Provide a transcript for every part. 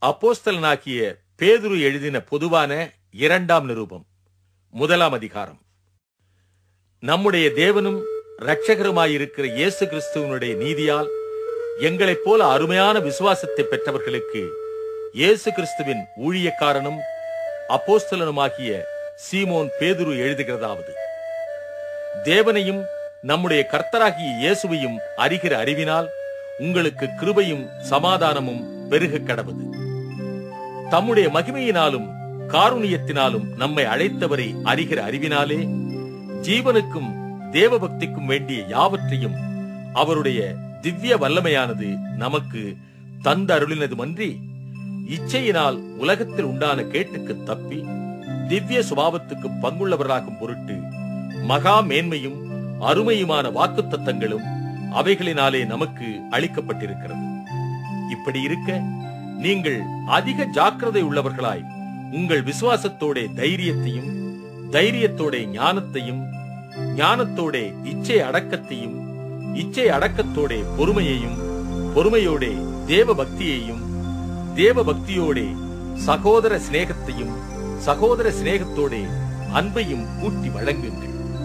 அப்போஸ்தலனாகிய பேதுரு எழுதின பொதுவான இரண்டாம் நிருபம் முதலாம் அதிகாரம் நம்முடைய தேவனும் இரட்சகருமாயிருக்கிற இயேசு கிறிஸ்துவனுடைய நீதியால் எங்களைப் போல அருமையான விசுவாசத்தை பெற்றவர்களுக்கு இயேசு கிறிஸ்துவின் ஊழியக்காரனும் அப்போஸ்தலனுமாகிய சீமோன் பேதுரு எழுதுகிறதாவது தேவனையும் நம்முடைய கர்த்தராகிய இயேசுவையும் அறிகிற அறிவினால் உங்களுக்கு கிருபையும் சமாதானமும் பெருக கடவுது தம்முடைய மகிமையினாலும் காருணியத்தினாலும் நம்மை அழைத்தவரை அறிகிற அறிவினாலே ஜீவனுக்கும் தேவபக்திக்கும் வேண்டிய யாவற்றையும் அவருடைய திவ்ய வல்லமையானது நமக்கு தந்தருளினதுமன்றி இச்சையினால் உலகத்தில் உண்டான கேட்டுக்கு தப்பி திவ்ய சுபாவத்துக்கு பங்குள்ளவராகும் பொருட்டு மகா மேன்மையும் அருமையுமான வாக்குத்தத்தங்களும் அவைகளினாலே நமக்கு அளிக்கப்பட்டிருக்கிறது இப்படி இருக்க நீங்கள் அதிக ஜாக்கிரதை உள்ளவர்களாய் உங்கள் விசுவாசத்தோட தைரியத்தையும் தைரியத்தோட ஞானத்தையும் ஞானத்தோட இச்சை அடக்கத்தையும் இச்சை அடக்கத்தோட பொறுமையையும் பொறுமையோட தேவ பக்தியையும் தேவ பக்தியோட சகோதர சிநேகத்தையும் சகோதர சிநேகத்தோட அன்பையும் கூட்டி வழங்குங்கள்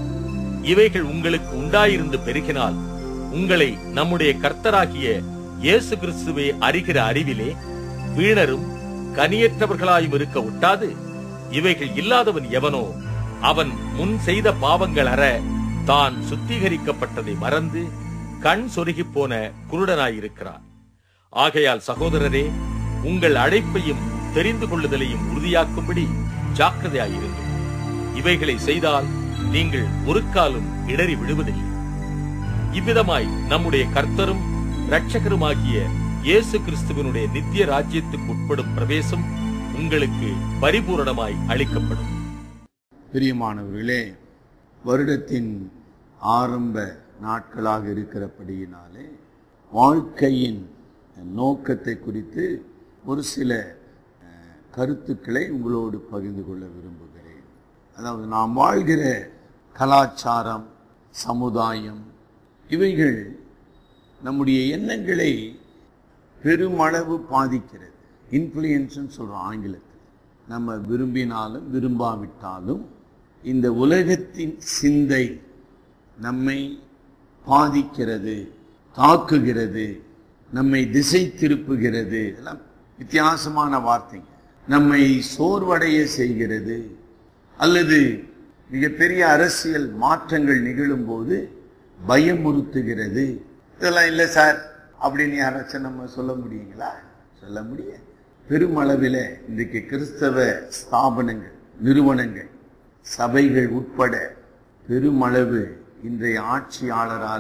இவைகள் உங்களுக்கு உண்டாயிருந்து பெருகினால் உங்களை நம்முடைய கர்த்தராகிய இயேசு கிறிஸ்துவை அறிகிற அறிவிலே வீணரும் கனியற்றவர்களாயும் இருக்க ஒட்டாது இவைகள் இல்லாதவன் எவனோ அவன் முன் செய்த பாவங்கள் அற தான் சுத்திகரிக்கப்பட்டதை மறந்து கண் சொருகிப் போன குருடனாயிருக்கிறான் ஆகையால் சகோதரரே உங்கள் அழைப்பையும் தெரிந்து கொள்ளுதலையும் உறுதியாக்கும்படி ஜாக்கிரதையாயிருங்கள் இவைகளை செய்தால் நீங்கள் ஒரு காலும் இடறி விடுவதில்லை இவ்விதமாய் நம்முடைய கர்த்தரும் இரட்சகருமாகிய இயேசு கிறிஸ்துவனுடைய நித்திய ராஜ்யத்துக்கு உட்படும் பிரவேசம் உங்களுக்கு பரிபூரணமாய் அளிக்கப்படும் பிரியமானவர்களே வருடத்தின் ஆரம்ப நாட்களாக இருக்கிறபடியினாலே வாழ்க்கையின் நோக்கத்தை குறித்து ஒரு சில அஹ், கருத்துக்களை உங்களோடு பகிர்ந்து கொள்ள விரும்புகிறேன் அதாவது நாம் வாழ்கிற கலாச்சாரம் சமுதாயம் இவைகள் நம்முடைய எண்ணங்களை பெருமளவு பாதிக்கிறது இன்ஃப்ளூயன்ஸ்னு சொல்கிறோம் ஆங்கிலத்தில் நம்ம விரும்பினாலும் விரும்பாவிட்டாலும் இந்த உலகத்தின் சிந்தை நம்மை பாதிக்கிறது தாக்குகிறது நம்மை திசை திருப்புகிறது எல்லாம் வித்தியாசமான வார்த்தைங்க நம்மை சோர்வடைய செய்கிறது அல்லது மிகப்பெரிய அரசியல் மாற்றங்கள் நிகழும்போது பயமுறுத்துகிறது இதெல்லாம் இல்லை சார் அப்படின்னு யாராச்சும் நம்ம சொல்ல முடியுங்களா சொல்ல முடியாது பெருமளவில் இன்றைக்கு கிறிஸ்தவ ஸ்தாபனங்கள் நிறுவனங்கள் சபைகள் உட்பட பெருமளவு இன்றைய ஆட்சியாளரால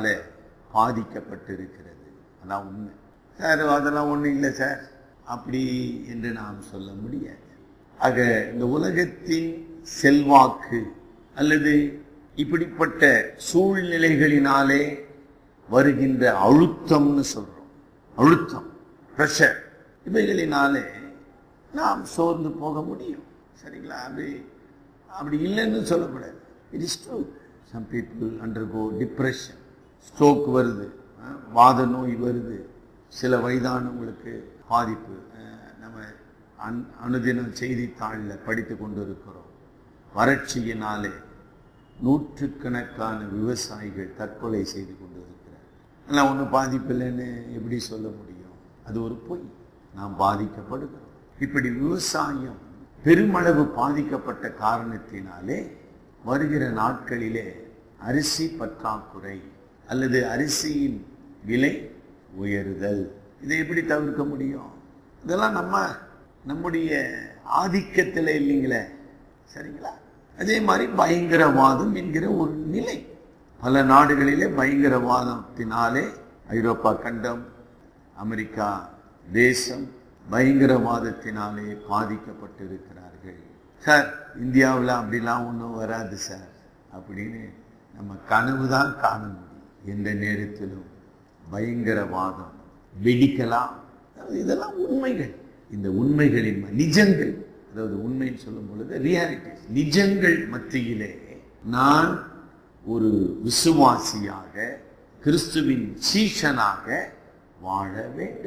பாதிக்கப்பட்டிருக்கிறது அதான் உண்மை சார் அதெல்லாம் ஒன்றும் இல்லை சார் அப்படி என்று நாம் சொல்ல முடியாது ஆக இந்த உலகத்தின் செல்வாக்கு அல்லது இப்படிப்பட்ட சூழ்நிலைகளினாலே வருகின்ற அழுத்தம்னு சொல்றோம் அழுத்தம் ப்ரெஷர் இவைகளினாலே நாம் சோர்ந்து போக முடியும் சரிங்களா அப்படி அப்படி இல்லைன்னு சொல்லக்கூடாது it is true some people undergo depression stroke வருது அஹ், வாத நோய் வருது சில வயதானவங்களுக்கு பாதிப்பு அஹ், நம்ம அன் அனுதினம் செய்தித்தாளில் படித்து கொண்டு இருக்கிறோம் வறட்சியினாலே நூற்றுக்கணக்கான விவசாயிகள் தற்கொலை செய்து கொண்டு இருக்கிறார் எல்லாம் ஒன்றும் பாதிப்பு இல்லைன்னு எப்படி சொல்ல முடியும் அது ஒரு பொய் நாம் பாதிக்கப்படுகிறோம் இப்படி விவசாயம் பெருமளவு பாதிக்கப்பட்ட காரணத்தினாலே வருகிற நாட்களிலே அரிசி பற்றாக்குறை அல்லது அரிசியின் விலை உயருதல் இதை எப்படி தவிர்க்க முடியும் இதெல்லாம் நம்ம நம்முடைய ஆதிக்கத்தில் இல்லைங்களே சரிங்களா அதே மாதிரி பயங்கரவாதம் என்கிற ஒரு நிலை பல நாடுகளிலே பயங்கரவாதத்தினாலே ஐரோப்பா கண்டம் அமெரிக்கா தேசம் பயங்கரவாதத்தினாலே பாதிக்கப்பட்டிருக்கிறார்கள் சார் இந்தியாவில் அப்படிலாம் ஒன்றும் வராது சார் அப்படின்னு நம்ம கனவு தான் காண முடியும் எந்த நேரத்திலும் பயங்கரவாதம் வெடிக்கலாம் அதாவது இதெல்லாம் உண்மைகள் இந்த உண்மைகளின் ம- நிஜங்கள் அதாவது உண்மைன்னு சொல்லும் பொழுது ரியாலிட்டி நிஜங்கள் மத்தியிலே நான் ஒரு விசுவாசியாக கிறிஸ்துவின் சீஷனாக வாழ வேண்டும்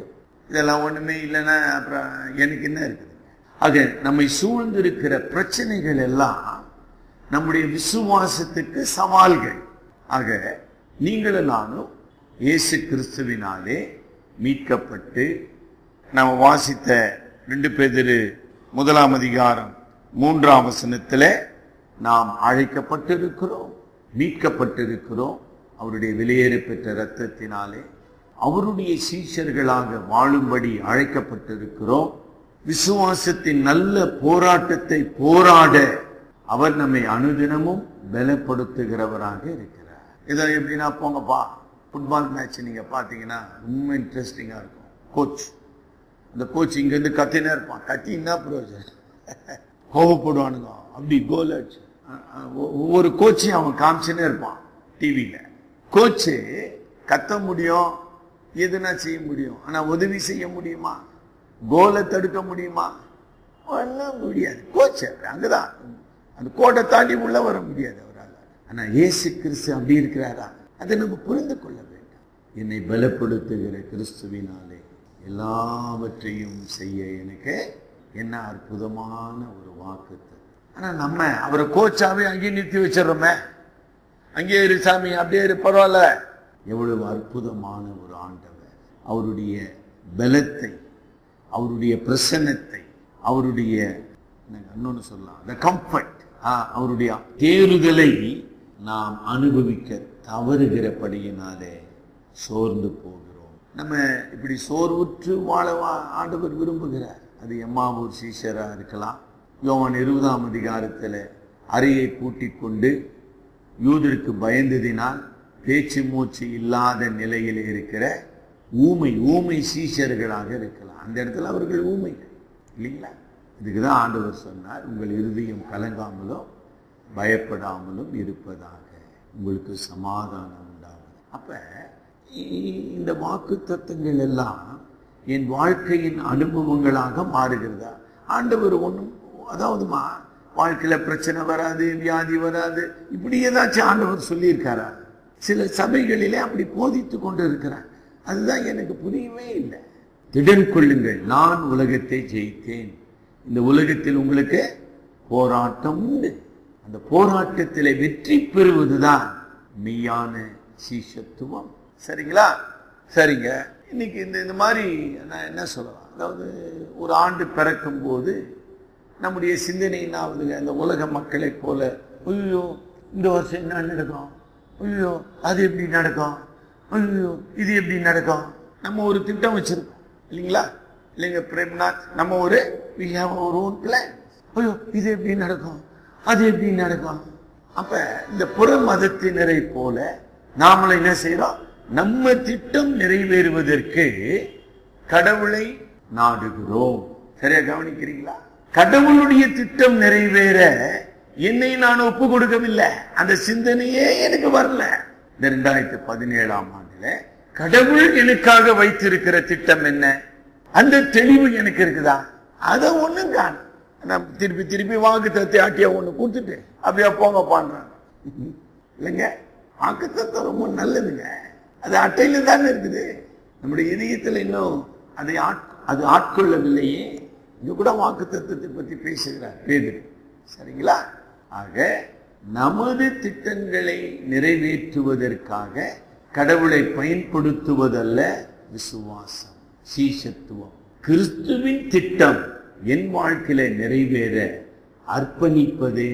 இதெல்லாம் ஒண்ணுமே இல்லைன்னா அப்புறம் எனக்கு என்ன இருக்குது ஆக நம்மை சூழ்ந்திருக்கிற பிரச்சனைகள் எல்லாம் நம்முடைய விசுவாசத்துக்கு சவால்கள் ஆக நீங்களும் நானும் இயேசு கிறிஸ்துவினாலே மீட்கப்பட்டு நாம் வாசித்த ரெண்டு பேதிரு முதலாம் அதிகாரம் மூன்றாம் வசனத்துல நாம் அழைக்கப்பட்டிருக்கிறோம் மீட்கப்பட்டிருக்கிறோம் அவருடைய வெளியேற பெற்ற இரத்தத்தினாலே அவருடைய சீஷர்களாக வாழும்படி அழைக்கப்பட்டிருக்கிறோம் விசுவாசத்தின் நல்ல போராட்டத்தை போராட அவர் நம்மை அனுதினமும் பலப்படுத்துகிறவராக இருக்கிறார் இதை எப்படின்னா போங்கப்பா ஃபுட்பால் மேட்ச் நீங்க பாத்தீங்கன்னா ரொம்ப இன்ட்ரெஸ்டிங்கா இருக்கும் கோச் அந்த கோச் இங்க இருந்து கத்தினே இருப்பான் கத்தி என்ன பிரயோஜனம் கோவப்படுவானுங்க அப்படி கோல் அடிச்சு அஹ் அஹ் ஒ- ஒவ்வொரு கோச்சையும் அவன் காமிச்சுன்னே இருப்பான் டிவியில கோச்சு கத்த முடியும் எதுனா செய்ய முடியும் ஆனா உதவி செய்ய முடியுமா கோலை தடுக்க முடியுமா ஒன்றும் முடியாது கோச் அங்கதான் அந்த கோட்டை தாண்டி உள்ள வர முடியாது அவரால் ஆனா இயேசு கிறிஸ்து அப்படி இருக்கிறாரா அதை நம்ம புரிந்து கொள்ள வேண்டும் என்னை பலப்படுத்துகிற கிறிஸ்துவினாலே எல்லாவற்றையும் செய்ய எனக்கு என்ன அற்புதமான ஒரு வாக்கு ஆனா நம்ம அவரை கோச்சாவே அங்கேயே நிறுத்தி வச்சிடறோமே அங்கேயே இரு சாமி அப்படியே இரு பரவாயில்ல எவ்வளவு அற்புதமான ஒரு ஆண்டவர் அவருடைய பலத்தை அவருடைய பிரசன்னத்தை அவருடைய என்னங்க, இன்னொன்னு சொல்லலாம் the comfort ஆ, அவருடைய தேறுதலை நாம் அனுபவிக்க தவறுகிறபடியினாலே சோர்ந்து போகிறோம் நம்ம இப்படி சோர்வுற்று வாழ வா- ஆண்டவர் விரும்புகிறார் அது எம்மாவூர் சீஷரா இருக்கலாம் யோவான் இருபதாம் அதிகாரத்தில் அறையை பூட்டிக் கொண்டு யூதருக்கு பயந்ததினால் பேச்சு மூச்சு இல்லாத நிலையில் இருக்கிற ஊமை ஊமை சீஷர்களாக இருக்கலாம் அந்த இடத்துல அவர்கள் ஊமைகள் இல்லைங்களா இதுக்கு தான் ஆண்டவர் சொன்னார் உங்கள் இருதயம் கலங்காமலும் பயப்படாமலும் இருப்பதாக உங்களுக்கு சமாதானம் உண்டாகும் அப்ப இ- இந்த வாக்கு தத்துவங்கள் எல்லாம் என் வாழ்க்கையின் அனுபவங்களாக மாறுகிறதா ஆண்டவர் ஒண்ணும் அதாவதுமா வாழ்க்கையில பிரச்சனை வராது வியாதி வராது இப்படி ஏதாச்சும் ஆண்டவர் சொல்லியிருக்காரா சில சபைகளிலே அப்படி போதித்து கொண்டு இருக்கிறார் அதுதான் எனக்கு புரியவே இல்லை திடன் கொள்ளுங்கள் நான் உலகத்தை ஜெயித்தேன் இந்த உலகத்தில் உங்களுக்கு போராட்டம் உண்டு அந்த போராட்டத்திலே வெற்றி பெறுவதுதான் மெய்யான சீஷத்துவம் சரிங்களா சரிங்க இன்னைக்கு இந்த இந்த மாதிரி நான் என்ன சொல்லலாம் அதாவது ஒரு ஆண்டு பிறக்கும் போது நம்முடைய சிந்தனை என்ன ஆகுதுங்க இந்த உலக மக்களைப் போல ஐயோ இந்த வருஷம் என்ன நடக்கும் ஐயோ அது எப்படி நடக்கும் ஐயோ இது எப்படி நடக்கும் நம்ம ஒரு திட்டம் வச்சிருக்கோம் இல்லைங்களா இல்லைங்க பிரேம்நாத் நம்ம ஒரு we have our own plan ஐயோ இது எப்படி நடக்கும் அது எப்படி நடக்கும் அப்ப இந்த புற மதத்தினரை போல நாமள என்ன செய்யறோம் நம்ம திட்டம் நிறைவேறுவதற்கு கடவுளை நாடுகிறோம் சரியா கவனிக்கிறீங்களா கடவுளுடைய திட்டம் நிறைவேற என்னை நான் ஒப்பு கொடுக்கவில்லை அந்த சிந்தனையே எனக்கு வரல இந்த ரெண்டாயிரத்தி பதினேழாம் ஆண்டுல கடவுள் எனக்காக வைத்திருக்கிற திட்டம் என்ன அந்த தெளிவு எனக்கு இருக்குதா அத ஒண்ணும் காணும் நான் திருப்பி திருப்பி வாக்கு தத்தி ஆட்டியா ஒண்ணு கொடுத்துட்டு அப்படியே போங்க பாடுறாங்க இல்லைங்க வாக்கு தத்துவம் ரொம்ப நல்லதுங்க அது அட்டையில தானே இருக்குது நம்முடைய இதயத்துல இன்னும் அதை ஆட்- அது ஆட்கொள்ளவில்லையே இங்க கூட வாக்கு தத்துவத்தை பத்தி பேசுகிறார் பேதுரு சரிங்களா ஆக நமது திட்டங்களை நிறைவேற்றுவதற்காக கடவுளை பயன்படுத்துவதல்ல விசுவாசம் சீஷத்துவம் கிறிஸ்துவின் திட்டம் என் வாழ்க்கையில நிறைவேற அர்ப்பணிப்பதே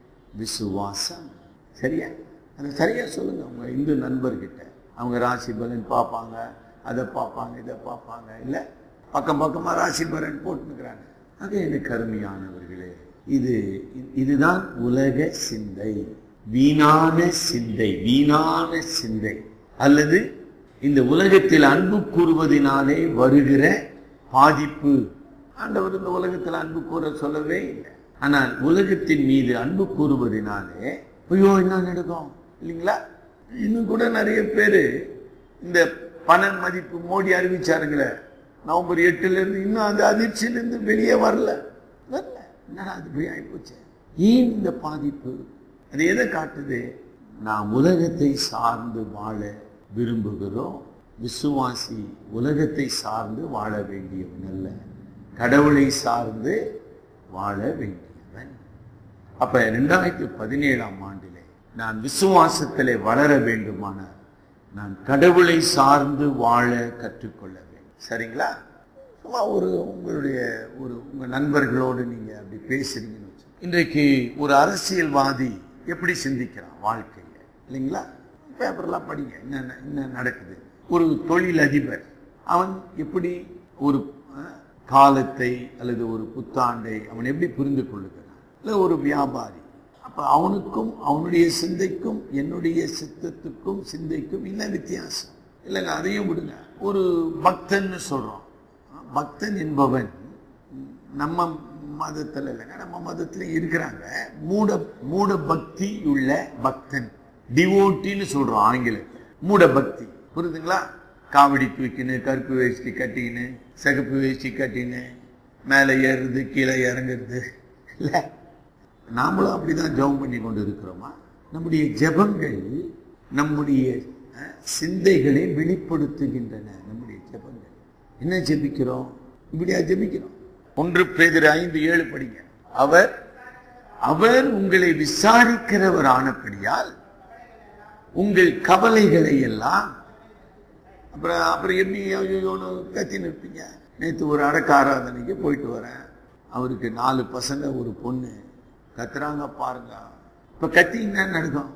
விசுவாசம் சரியா அது சரியா சொல்லுங்க உங்க இந்து நண்பர்கிட்ட அவங்க ராசி பலன் பார்ப்பாங்க அதை பார்ப்பாங்க இதை பார்ப்பாங்க இல்ல பக்கம் பக்கமா ராசி பலன் போட்டுக்கிறாங்க அது எனக்கு அருமையானவர்களே இது இதுதான் உலக சிந்தை வீணான சிந்தை வீணான சிந்தை அல்லது இந்த உலகத்தில் அன்பு கூறுவதினாலே வருகிற பாதிப்பு ஆண்டவர் இந்த உலகத்தில் அன்பு கூற சொல்லவே இல்லை ஆனால் உலகத்தின் மீது அன்பு கூறுவதினாலே ஐயோ என்ன நடக்கும் இல்லைங்களா இன்னும் கூட நிறைய பேரு இந்த பண மதிப்பு மோடி அறிவிச்சாருங்களே நவம்பர் எட்டுல இருந்து இன்னும் அந்த அதிர்ச்சியிலிருந்து வெளியே வரல வரல என்னடா அது போய் ஆயிப்போச்சு ஏன் இந்த பாதிப்பு அது எதை காட்டுது நாம் உலகத்தை சார்ந்து வாழ விரும்புகிறோம் விசுவாசி உலகத்தை சார்ந்து வாழ வேண்டியவன் அல்ல கடவுளை சார்ந்து வாழ வேண்டியவன் அப்ப ரெண்டாயிரத்தி பதினேழாம் ஆண்டிலே நான் விசுவாசத்திலே வளர வேண்டுமானால் நான் கடவுளை சார்ந்து வாழ கற்றுக்கொள்ள வேண்டும் சரிங்களா சும்மா ஒரு உங்களுடைய ஒரு உங்க நண்பர்களோடு நீங்க அப்படி பேசுறீங்கன்னு வச்சு இன்றைக்கு ஒரு அரசியல்வாதி எப்படி சிந்திக்கிறான் வாழ்க்கையில இல்லைங்களா பேப்பர்லாம் படிங்க என்ன என்ன நடக்குது ஒரு தொழில் அதிபர் அவன் எப்படி ஒரு அஹ், காலத்தை அல்லது ஒரு புத்தாண்டை அவன் எப்படி புரிந்து கொள்ளுகிறான் இல்லை ஒரு வியாபாரி அப்ப அவனுக்கும் அவனுடைய சிந்தைக்கும் என்னுடைய சித்தத்துக்கும் சிந்தைக்கும் என்ன வித்தியாசம் இல்லைங்க அதையும் விடுங்க ஒரு பக்தன்னு சொல்றோம் பக்தன் என்பவன் நம்ம மதத்துல இல்லைங்க நம்ம மதத்துல இருக்கிறாங்க மூட மூட பக்தி உள்ள பக்தன் டிவோட்டின்னு சொல்றோம் ஆங்கிலத்தில் மூட பக்தி புரியுதுங்களா காவடி தூக்கின்னு கருப்பு வேஷ்டி கட்டிக்கின்னு சிகப்பு வேஷ்டி கட்டின்னு மேலே ஏறுறது கீழே இறங்குறது இல்லை நாமளும் அப்படிதான் ஜெபம் பண்ணி கொண்டு இருக்கிறோமா நம்முடைய ஜெபங்கள் நம்முடைய அஹ், சிந்தைகளை வெளிப்படுத்துகின்றன நம்முடைய ஜெபங்கள் என்ன ஜெபிக்கிறோம் இப்படியா ஜெபிக்கிறோம் ஒன்று பேதிரு ஐந்து ஏழு படிங்க அவர் அவர் உங்களை விசாரிக்கிறவர் ஆனபடியால் உங்கள் கவலைகளை எல்லாம் அப்புறம் அப்புறம் எப்படி ஐயோன்னு கத்தி நிற்பீங்க நேற்று ஒரு அடக்க ஆராதனைக்கு போயிட்டு வரேன் அவருக்கு நாலு பசங்க ஒரு பொண்ணு கத்துறாங்க பாருங்க இப்ப கத்திங்கன்னா நடக்கும்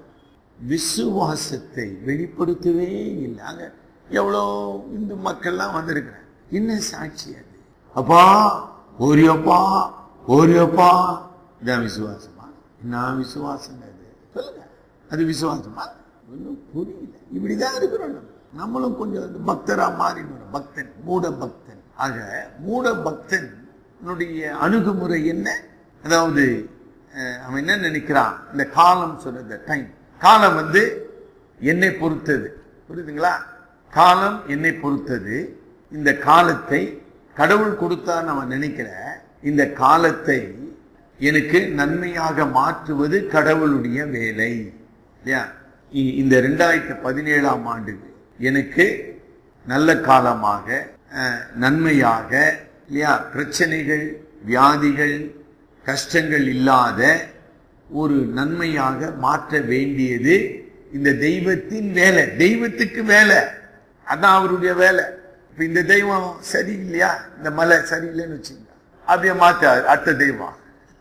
விசுவாசத்தை வெளிப்படுத்தவே இல்லை அங்க எவ்வளோ இந்து மக்கள்லாம் வந்திருக்கிறேன் என்ன சாட்சி அது அப்பா ஓரியப்பா ஓரியப்பா இதான் விசுவாசமா என்ன விசுவாசம் அது சொல்லுங்க அது விசுவாசமா ஒன்றும் புரியல இப்படிதான் இருக்கிறோம் நம்ம நம்மளும் கொஞ்சம் வந்து பக்தரா மாறிடணும் பக்தன் மூட பக்தன் ஆக மூட பக்தனுடைய அணுகுமுறை என்ன அதாவது அஹ், அவன் என்ன நினைக்கிறான் இந்த காலம் சொன்னது டைம் காலம் வந்து என்னை பொறுத்தது புரியுதுங்களா காலம் என்னை பொறுத்தது இந்த காலத்தை கடவுள் கொடுத்தான்னு அவன் நினைக்கிற இந்த காலத்தை எனக்கு நன்மையாக மாற்றுவது கடவுளுடைய வேலை இல்லையா இ- இந்த ரெண்டாயிரத்தி பதினேழாம் ஆண்டு எனக்கு நல்ல காலமாக அஹ், நன்மையாக இல்லையா பிரச்சனைகள் வியாதிகள் கஷ்டங்கள் இல்லாத ஒரு நன்மையாக மாற்ற வேண்டியது இந்த தெய்வத்தின் வேலை தெய்வத்துக்கு வேலை அதான் அவருடைய வேலை இப்ப இந்த தெய்வம் சரியில்லையா இந்த மலை சரியில்லைன்னு வச்சுங்க அப்படியே மாத்த அடுத்த தெய்வம்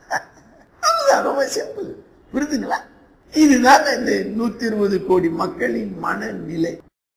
அதுதான் ரொம்ப சிம்பிள் புரியுதுங்களா இதுதான் இந்த நூத்தி இருபது கோடி மக்களின் மனநிலை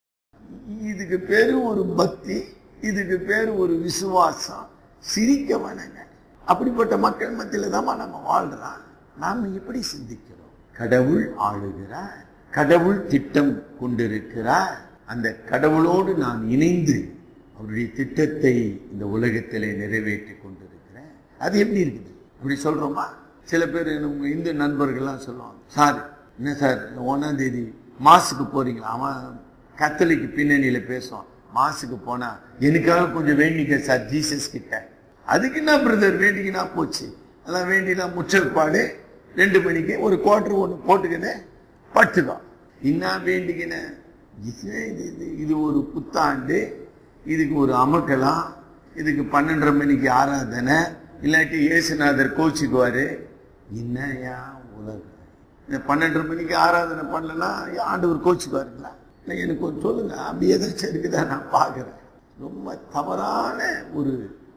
இதுக்கு பேரு ஒரு பக்தி இதுக்கு பேரு ஒரு விசுவாசம் சிரிக்க வேணாங்க அப்படிப்பட்ட மக்கள் மத்தியில தான் நம்ம வாழ்றோம் நாம எப்படி சிந்திக்கிறோம் கடவுள் ஆளுகிறார் கடவுள் திட்டம் கொண்டிருக்கிறார் அந்த கடவுளோடு நான் இணைந்து அவருடைய திட்டத்தை இந்த உலகத்திலே நிறைவேற்றி கொண்டிருக்கிறேன் அது எப்படி இருக்குது இப்படி சொல்றோமா சில பேர் நம்ம இந்து நண்பர்கள்லாம் சொல்லுவாங்க சார் என்ன சார் ஒன்னாம் தேதி மாசுக்கு போறீங்களா அவன் கத்தலிக்கு பின்னணியில பேசுவான் மாசுக்கு போனா எனக்காக கொஞ்சம் வேண்டிக்க சார் ஜீசஸ் கிட்ட அதுக்கு என்ன பிரதர் வேண்டிக்கினா போச்சு அதெல்லாம் வேண்டினா முற்றற்பாடு ரெண்டு மணிக்கு ஒரு குவார்டர் ஒன்று போட்டுக்கினேன் படுத்துக்கோ என்ன வேண்டிக்கினேன் இது இது- இது- இது ஒரு புத்தாண்டு இதுக்கு ஒரு அமக்கலாம் இதுக்கு பன்னெண்டரை மணிக்கு ஆராதனை இல்லாட்டி இயேசுநாதர் கோச்சிக்குவாரு என்னையா உலகம் இந்த பன்னெண்டரை மணிக்கு ஆராதனை பண்ணலன்னா ஆண்டவர் கோச்சிக்குவாருங்களா இல்லை எனக்கு ஒரு சொல்லுங்க அப்படி ஏதாச்சும் இருக்குதா நான் பார்க்குறேன் ரொம்ப தவறான ஒரு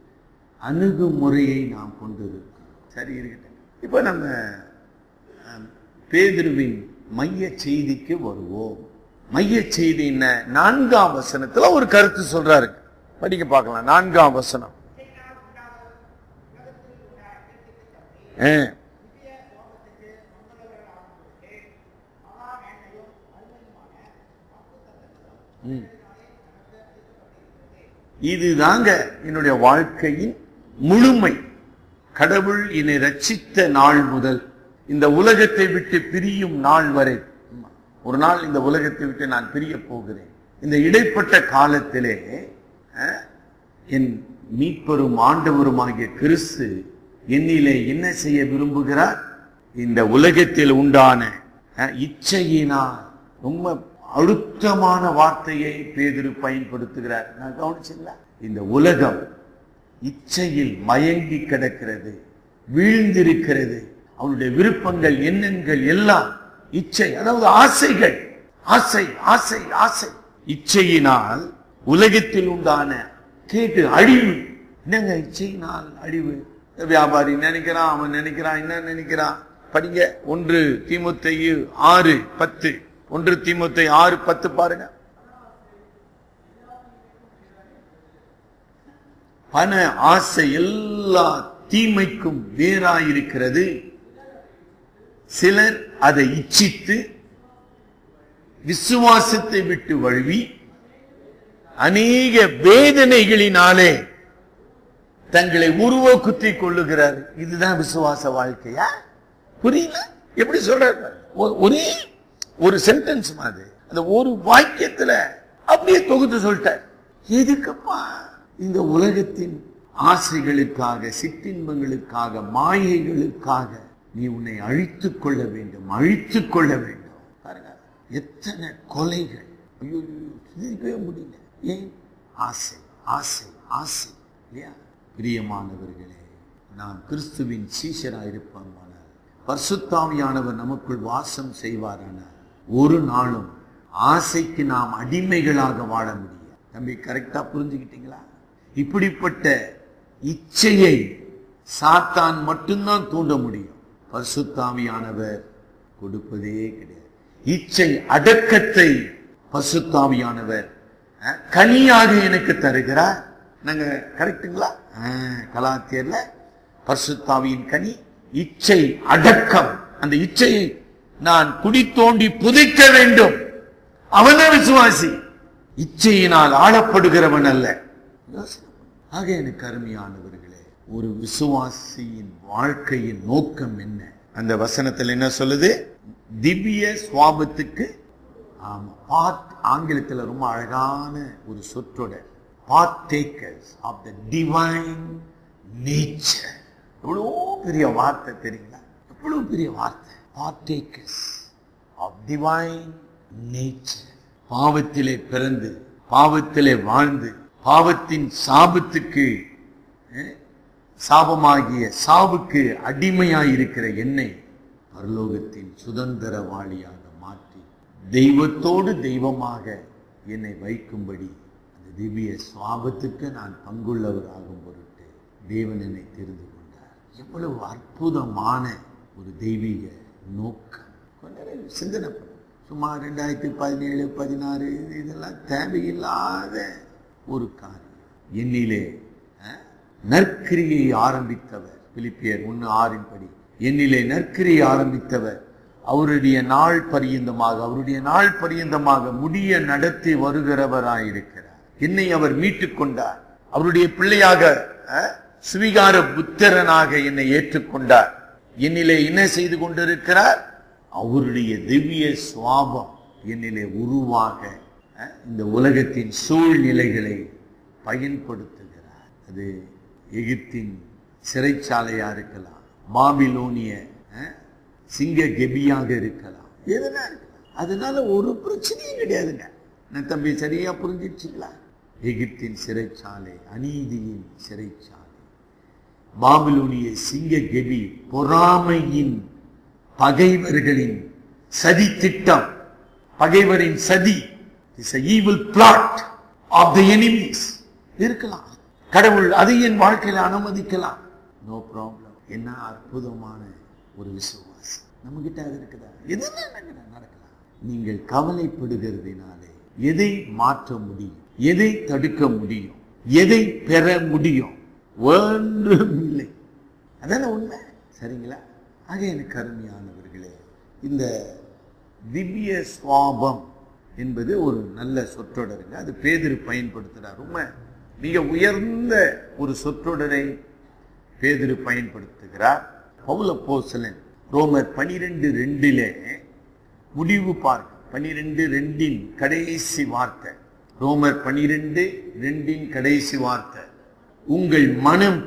அணுகுமுறையை நாம் கொண்டு இருக்கோம் சரி இருக்கட்டும் இப்போ நம்ம அஹ், பேதுருவின் மைய செய்திக்கு வருவோம் மைய செய்தி என்ன நான்காம் வசனத்துல ஒரு கருத்து சொல்றாரு படிக்க பார்க்கலாம் நான்காம் வசனம் ஆ. ம். இதுதாங்க என்னுடைய வாழ்க்கையின் முழுமை கடவுள் என்னை ரட்சித்த நாள் முதல் இந்த உலகத்தை விட்டு பிரியும் நாள் வரை ஒரு நாள் இந்த உலகத்தை விட்டு நான் பிரிய போகிறேன் இந்த இடைப்பட்ட காலத்திலே அஹ், என் மீட்பெரும் ஆண்டவருமாகிய கிறிஸ்து என்னிலே என்ன செய்ய விரும்புகிறார் இந்த உலகத்தில் உண்டான அஹ், இச்சையினால் ரொம்ப அழுத்தமான வார்த்தையை பேதுரு பயன்படுத்துகிறார் நான் கவனிச்சீங்களா இந்த உலகம் இச்சையில் மயங்கி கிடக்கிறது வீழ்ந்திருக்கிறது அவனுடைய விருப்பங்கள் எண்ணங்கள் எல்லாம் இச்சை அதாவது ஆசைகள் ஆசை ஆசை ஆசை இச்சையினால் உலகத்தில் உண்டான கேட்டு அழிவு என்னங்க இச்சையினால் அழிவு வியாபாரி நினைக்கிறான் அவன் நினைக்கிறான் என்ன நினைக்கிறான் படிங்க ஒன்று தீமுத்தையு ஆறு பத்து ஒன்று தீமுத்தை ஆறு பத்து பாருங்க பண ஆசை எல்லா தீமைக்கும் வேறாயிருக்கிறது சிலர் அதை இச்சித்து விசுவாசத்தை விட்டு வழுவி அநேக வேதனைகளினாலே தங்களை உருவ குத்தி கொள்ளுகிறார் இதுதான் விசுவாச வாழ்க்கையா புரியல எப்படி சொல்றாரு பாரு. ஒ- ஒரே ஒரு சென்டென்ஸ் மாதிரி அந்த ஒரு வாக்கியத்துல அப்படியே தொகுத்து சொல்லிட்டார் எதுக்குப்பா இந்த உலகத்தின் ஆசைகளுக்காக சிற்றின்பங்களுக்காக மாயைகளுக்காக நீ உன்னை அழித்துக் கொள்ள வேண்டும் அழித்துக் கொள்ள வேண்டும் பாருங்க எத்தனை கொலைகள் ஐயோ ஐயோ, சிந்திக்கவே முடியல ஏன் ஆசை ஆசை ஆசை இல்லையா பிரியமானவர்களே நாம் கிறிஸ்துவின் சீஷராக இருப்போமானால் பரிசுத்தாவியானவர் நமக்குள் வாசம் செய்வாரானால் ஒரு நாளும் ஆசைக்கு நாம் அடிமைகளாக வாழ முடியும் தம்பி கரெக்டா புரிஞ்சுக்கிட்டீங்களா இப்படிப்பட்ட இச்சையை சாத்தான் மட்டும்தான் தூண்ட முடியும் பரிசுத்தாவியானவர் கொடுப்பதே கிடையாது இச்சை அடக்கத்தை பசுத்தாவியானவர் அஹ், கனியாக எனக்கு தருகிறார் நாங்க கரெக்டுங்களா அஹ், கலாத்தியர்ல பரிசுத்தாவியின் கனி இச்சை அடக்கம் அந்த இச்சையை நான் குடி தோண்டி புதைக்க வேண்டும் அவன விசுவாசி இச்சையினால் ஆளப்படுகிறவன் அல்ல யோசனை பண்ணு. ஆக எனக்கு அருமையானவர்களே ஒரு விசுவாசியின் வாழ்க்கையின் நோக்கம் என்ன அந்த வசனத்தில் என்ன சொல்லுது திவ்ய சுவாபத்துக்கு ஆமா பார்ட் ஆங்கிலத்துல ரொம்ப அழகான ஒரு சொற்றொடர் partakers of the divine nature எவ்வளோ பெரிய வார்த்தை தெரியுங்களா எவ்வளவு பெரிய வார்த்தை partakers ஆஃப் டிவைன் நேச்சர் பாவத்திலே பிறந்து பாவத்திலே வாழ்ந்து பாவத்தின் சாபத்துக்கு அஹ், சாபமாகிய சாவுக்கு அடிமையாய் இருக்கிற என்னை பரலோகத்தின் சுதந்திரவாளியாக மாற்றி தெய்வத்தோடு தெய்வமாக என்னை வைக்கும்படி அந்த திவ்ய சுவாபத்துக்கு நான் பங்குள்ளவராகும் பொருட்டு தேவன் என்னை தெரிந்து கொண்டார் எவ்வளவு அற்புதமான ஒரு தெய்வீக நோக்கம் கொஞ்ச நேரம் சிந்தனை பண்ணும் சும்மா ரெண்டாயிரத்தி பதினேழு பதினாறு இதெல்லாம் தேவையில்லாத ஒரு காரியம் என்னிலே அஹ், நற்கிரியை ஆரம்பித்தவர் பிலிப்பியர் ஒன்று ஆறின் படி என்னிலே நற்கிரியை ஆரம்பித்தவர் அவருடைய நாள் பரியந்தமாக அவருடைய நாள் பரியந்தமாக முடிய நடத்தி வருகிறவராயிருக்கிறார் என்னை அவர் மீட்டுக் கொண்டார் அவருடைய பிள்ளையாக அஹ், சுவிகார புத்திரனாக என்னை ஏற்றுக்கொண்டார் என்னிலே என்ன செய்து கொண்டிருக்கிறார் அவருடைய திவ்ய சுவாபம் என்னிலே உருவாக அஹ், இந்த உலகத்தின் சூழ்நிலைகளை பயன்படுத்துகிறார் அது எகிப்தின் சிறைச்சாலையா இருக்கலாம் பாபிலோனிய அஹ், சிங்க கெபியாக இருக்கலாம் எதுனா இருக்கலாம் அதனால ஒரு பிரச்சனையும் கிடையாதுங்க நான் தம்பி சரியா புரிஞ்சிடுச்சுங்களா எகிப்தின் சிறைச்சாலை அநீதியின் சிறைச்சாலை பாபிலோனிய சிங்க கெபி பொறாமையின் பகைவர்களின் சதி திட்டம் பகைவரின் சதி is evil plot of the enemies இருக்கலாம் கடவுள் அதை என் வாழ்க்கையில அனுமதிக்கலாம் நோ ப்ராப்ளம் என்ன அற்புதமான ஒரு விசுவாசம் நம்ம கிட்ட அது இருக்குதா எதுனா நடக்கலாம் நீங்கள் கவலைப்படுகிறதுனாலே எதை மாற்ற முடியும் எதை தடுக்க முடியும் எதை பெற முடியும் ஒன்றும் இல்லை அதான உண்மை சரிங்களா ஆக எனக்கு அருமையானவர்களே இந்த திவ்ய சுவாபம் என்பது ஒரு நல்ல சொற்றொடருங்க அது பேதிரு பயன்படுத்துறார் ரொம்ப மிக உயர்ந்த ஒரு சொற்றொடரை பேதிரு பயன்படுத்துகிறார் பவுல போசலன் ரோமர் பனிரெண்டு ரெண்டிலே முடிவு பார்க்க பனிரெண்டு ரெண்டின் கடைசி வார்த்தை ரோமர் பனிரெண்டு ரெண்டின் கடைசி வார்த்தை உங்கள் மனம்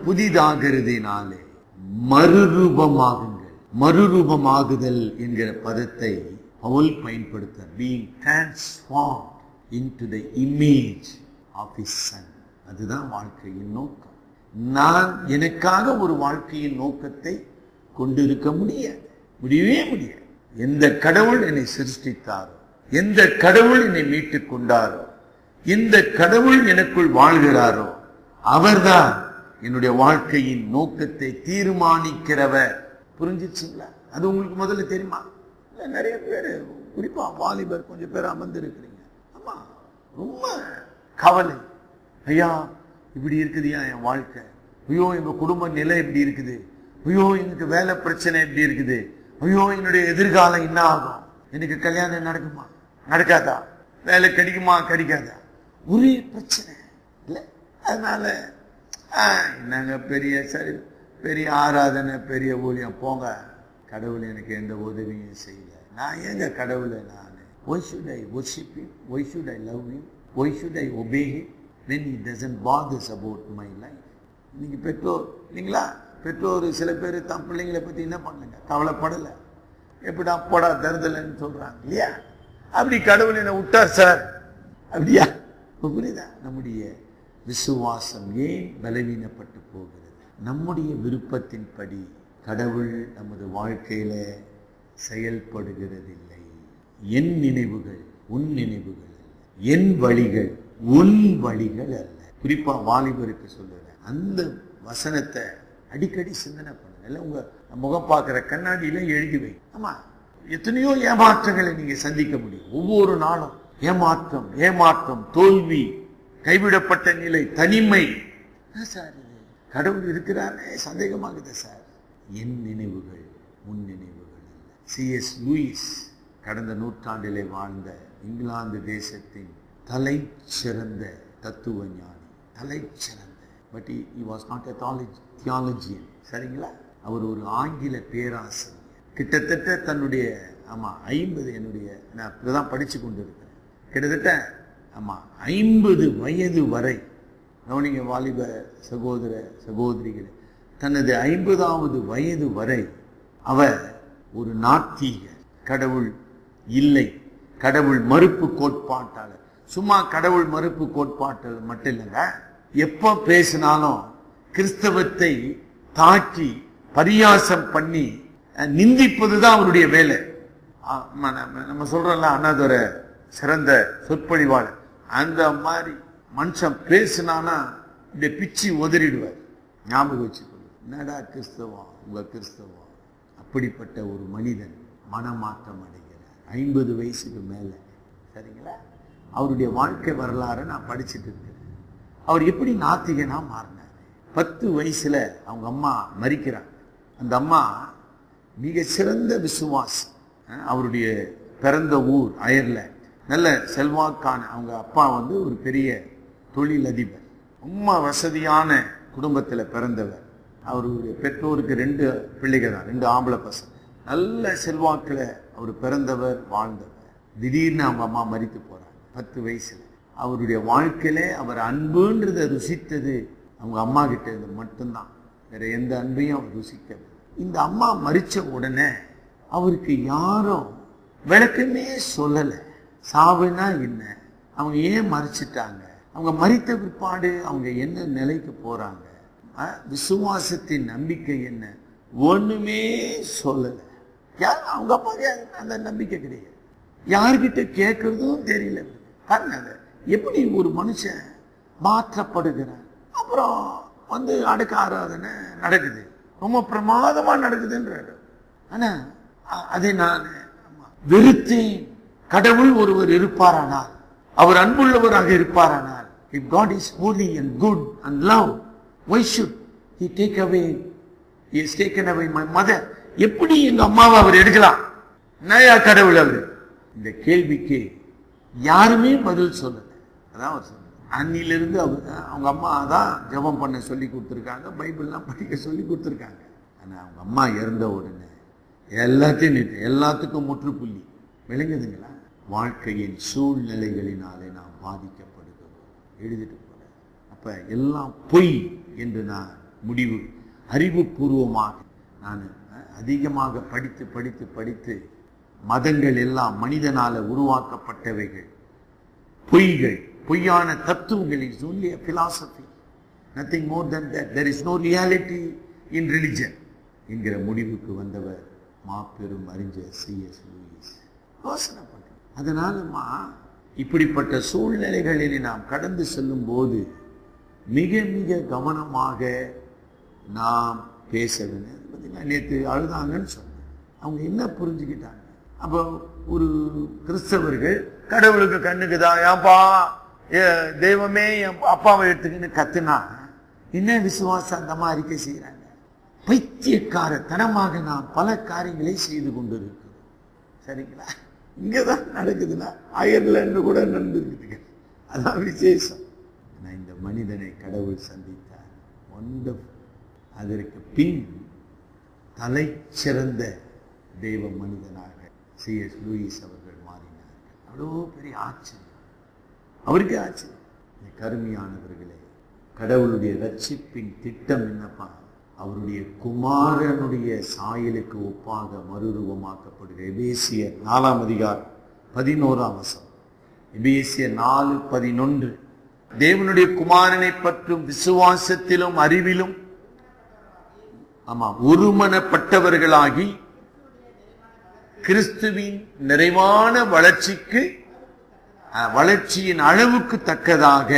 புதிதாகிறதினாலே மறுரூபமாகுங்கள் மறுரூபமாகுதல் என்கிற பதத்தை பவுல் பயன்படுத்த being transform into the image of his son அதுதான் வாழ்க்கையின் நோக்கம் நான் எனக்காக ஒரு வாழ்க்கையின் நோக்கத்தை கொண்டிருக்க முடியாது முடியவே முடியாது எந்த கடவுள் என்னை சிருஷ்டித்தாரோ எந்த கடவுள் என்னை மீட்டுக் கொண்டாரோ எந்த கடவுள் எனக்குள் வாழ்கிறாரோ அவர்தான் என்னுடைய வாழ்க்கையின் நோக்கத்தை தீர்மானிக்கிறவர் புரிஞ்சிச்சுங்களா அது உங்களுக்கு முதல்ல தெரியுமா இல்ல, நிறைய பேர் குறிப்பா வாலிபர் கொஞ்சம் பேர் அமர்ந்து இருக்கிறீங்க ஆமா ரொம்ப கவலை ஐயா இப்படி இருக்குதுயா என் வாழ்க்கை ஐயோ எங்க குடும்ப நிலை இப்படி இருக்குது ஐயோ எனக்கு வேலை பிரச்சனை எப்படி இருக்குது ஐயோ என்னுடைய எதிர்காலம் என்ன ஆகும் எனக்கு கல்யாணம் நடக்குமா நடக்காதா வேலை கிடைக்குமா கிடைக்காதா ஒரே பிரச்சனை இல்லை அதனால ஆ, என்னங்க பெரிய சரி பெரிய ஆராதனை பெரிய ஊழியம் போங்க கடவுள் எனக்கு எந்த உதவியும் செய்யல நான் ஏங்க கடவுளை நான் why should I worship him why should I love him why should I obey him when he doesn't bothers about my life இன்னைக்கு பெற்றோர் இல்லைங்களா பெற்றோர் சில பேர் தன் பிள்ளைங்களை பத்தி என்ன பண்ணுங்க கவலைப்படலை எப்படா போடா தருதலைன்னு சொல்றாங்க இல்லையா அப்படி கடவுள் என்னை விட்டார் சார் அப்படியா இப்ப புரியுதா நம்முடைய விசுவாசம் ஏன் பலவீனப்பட்டு போகிறது நம்முடைய விருப்பத்தின்படி கடவுள் நமது வாழ்க்கையில செயல்படுகிறதில்லை என் நினைவுகள் உன் நினைவுகள் அல்ல என் வழிகள் உன் வழிகள் அல்ல குறிப்பா வாலிபருக்கு சொல்லுறேன் அந்த வசனத்தை அடிக்கடி சிந்தனை பண்ணுங்க இல்ல உங்க முகம் பார்க்கிற கண்ணாடியில எழுதி வை ஆமா எத்தனையோ ஏமாற்றங்களை நீங்க சந்திக்க முடியும் ஒவ்வொரு நாளும் ஏமாற்றம் ஏமாற்றம் தோல்வி கைவிடப்பட்ட நிலை தனிமை என்ன சார் இது கடவுள் இருக்கிறாரே சந்தேகமாகுது சார் என் நினைவுகள் உன் நினைவுகள் அல்ல சிஎஸ் லூயிஸ் கடந்த நூற்றாண்டிலே வாழ்ந்த இங்கிலாந்து தேசத்தின் தலை சிறந்த தத்துவ ஞானி தலை சிறந்த but he was not a theologi- theologian சரிங்களா அவர் ஒரு ஆங்கில பேராசிரியர் கிட்டத்தட்ட தன்னுடைய ஆமா ஐம்பது என்னுடைய நான் இப்பதான் படிச்சு கொண்டு இருக்கிறேன் கிட்டத்தட்ட ஆமா ஐம்பது வயது வரை கவனிங்க வாலிப சகோதர சகோதரிகளே தனது ஐம்பதாவது வயது வரை அவர் ஒரு நாத்திகர் கடவுள் இல்லை கடவுள் மறுப்பு கோட்பாட்டாளர் சும்மா கடவுள் மறுப்பு கோட்பாட்டாளர் மட்டும் இல்லைங்க எப்ப பேசினாலும் கிறிஸ்தவத்தை தாக்கி பரியாசம் பண்ணி அஹ், நிந்திப்பதுதான் அவருடைய வேலை ஆமா, நம்ம நம்ம சொல்றோம்ல அண்ணாதுரை சிறந்த சொற்பொழிவாளர் அந்த மாதிரி மனுஷன் பேசினானா இந்த பிச்சு உதறிடுவார் ஞாபகம் வச்சுக்கொள்ளு என்னடா கிறிஸ்தவம் உங்க கிறிஸ்தவம் அப்படிப்பட்ட ஒரு மனிதன் மனமாற்றம் அடைகிறார் ஐம்பது வயசுக்கு மேல சரிங்களா அவருடைய வாழ்க்கை வரலாறை நான் படிச்சுட்டு இருக்கிறேன் அவர் எப்படி நாத்திகனா மாறினார் பத்து வயசுல அவங்க அம்மா மறிக்கிறாங்க அந்த அம்மா மிக சிறந்த விசுவாசி அஹ் அவருடைய பிறந்த ஊர் அயர்லாந்து நல்ல செல்வாக்கான அவங்க அப்பா வந்து ஒரு பெரிய தொழிலதிபர் ரொம்ப வசதியான குடும்பத்துல பிறந்தவர் அவருடைய பெற்றோருக்கு ரெண்டு பிள்ளைகள் தான் ரெண்டு ஆம்பளை பசங்க நல்ல செல்வாக்குல அவர் பிறந்தவர் வாழ்ந்தவர் திடீர்னு அவங்க அம்மா மரித்து போறாங்க பத்து வயசுல அவருடைய வாழ்க்கையில அவர் அன்புன்றதை ருசித்தது அவங்க அம்மா கிட்ட இருந்து மட்டும்தான் வேற எந்த அன்பையும் அவர் ருசிக்கவில்லை இந்த அம்மா மரிச்ச உடனே அவருக்கு யாரும் விளக்கமே சொல்லல சாவுனா என்ன அவங்க ஏன் மறிச்சிட்டாங்க அவங்க மறித்த பிற்பாடு அவங்க என்ன நிலைக்கு போறாங்க அஹ், விசுவாசத்தின் நம்பிக்கை என்ன ஒண்ணுமே சொல்லல யார் அவங்க அப்பாவுக்கு அந்த நம்பிக்கை கிடையாது யார்கிட்ட கேட்கறதும் தெரியல பாருங்க அதை. எப்படி ஒரு மனுஷன் மாற்றப்படுகிறான் அப்புறம் வந்து அடக்க ஆராதனை நடக்குது ரொம்ப பிரமாதமா நடக்குதுன்றாரு ஆனா அ- அதை நான் ஆமா, வெறுத்தேன் கடவுள் ஒருவர் இருப்பாரானால் அவர் அன்புள்ளவராக இருப்பாரானால் if god is holy and good and love why should he take away he has taken away my mother எப்படி எங்க அம்மாவை அவர் எடுக்கலாம் நயா கடவுள் அவர் இந்த கேள்விக்கு யாருமே பதில் சொல்லல அதான் அவர் சொன்னார் அன்னிலிருந்து அவர் அவங்க அம்மா தான் ஜெபம் பண்ண சொல்லி கொடுத்துருக்காங்க பைபிள்லாம் படிக்க சொல்லி கொடுத்துருக்காங்க ஆனா அவங்க அம்மா இறந்த உடனே எல்லாத்தையும் நிறுத்து எல்லாத்துக்கும் முற்றுப்புள்ளி விளங்குதுங்களா வாழ்க்கையின் சூழ்நிலைகளினாலே நாம் பாதிக்கப்படுகிறோம் எழுதிட்டு போறேன் அப்ப எல்லாம் பொய் என்று நான் முடிவு அறிவுபூர்வமாக நான் அஹ், அதிகமாக படித்து படித்து படித்து மதங்கள் எல்லாம் மனிதனால உருவாக்கப்பட்டவைகள் பொய்கள் பொய்யான தத்துவங்கள் is only a philosophy nothing more than that there is no reality in religion என்கிற முடிவுக்கு வந்தவர் மாபெரும் அறிஞர் சிஎஸ் லூயிஸ் யோசனை பண்ணுங்க அதனாலமா இப்படிப்பட்ட சூழ்நிலைகளில் நாம் கடந்து செல்லும் போது மிக மிக கவனமாக நாம் பேச வேண்டும் பார்த்தீங்கன்னா நேற்று அழுதாங்கன்னு சொன்னேன் அவங்க என்ன புரிஞ்சுக்கிட்டாங்க அப்போ ஒரு கிறிஸ்தவர்கள் கடவுளுக்கு கண்ணுக்குதா ஏன்பா ஏ, தெய்வமே என் அப்பாவை எடுத்துக்கின்னு கத்துனா என்ன விசுவாசம் அந்த மாதிரி அறிக்கை செய்யறாங்க பைத்தியக்காரத்தனமாக நாம் பல காரியங்களை செய்து கொண்டிருக்கிறோம் சரிங்களா இங்கதான் நடக்குதுன்னா அயர்லாந்து கூட நடந்திருக்குதுங்க அதான் விசேஷம் நான் இந்த மனிதனை கடவுள் சந்தித்தார் ஒண்டர்ஃபுல் அதற்கு பின் தலை சிறந்த தெய்வ மனிதனாக சிஎஸ் லூயிஸ் அவர்கள் மாறினார்கள் அவ்வளோ பெரிய ஆச்சரியம் அவருக்கே ஆச்சரியம் இந்த கருமையானவர்களே கடவுளுடைய ரட்சிப்பின் திட்டம் என்னப்பா அவருடைய குமாரனுடைய சாயலுக்கு ஒப்பாக மறுரூபமாக்கப்படுகிற எபேசியர் நாலாம் அதிகாரம் பதினோராம் வசம் எபேசியர் நாலு பதினொன்று தேவனுடைய குமாரனை பற்றும் விசுவாசத்திலும் அறிவிலும் ஆமா ஒருமனப்பட்டவர்களாகி கிறிஸ்துவின் நிறைவான வளர்ச்சிக்கு அஹ், வளர்ச்சியின் அளவுக்கு தக்கதாக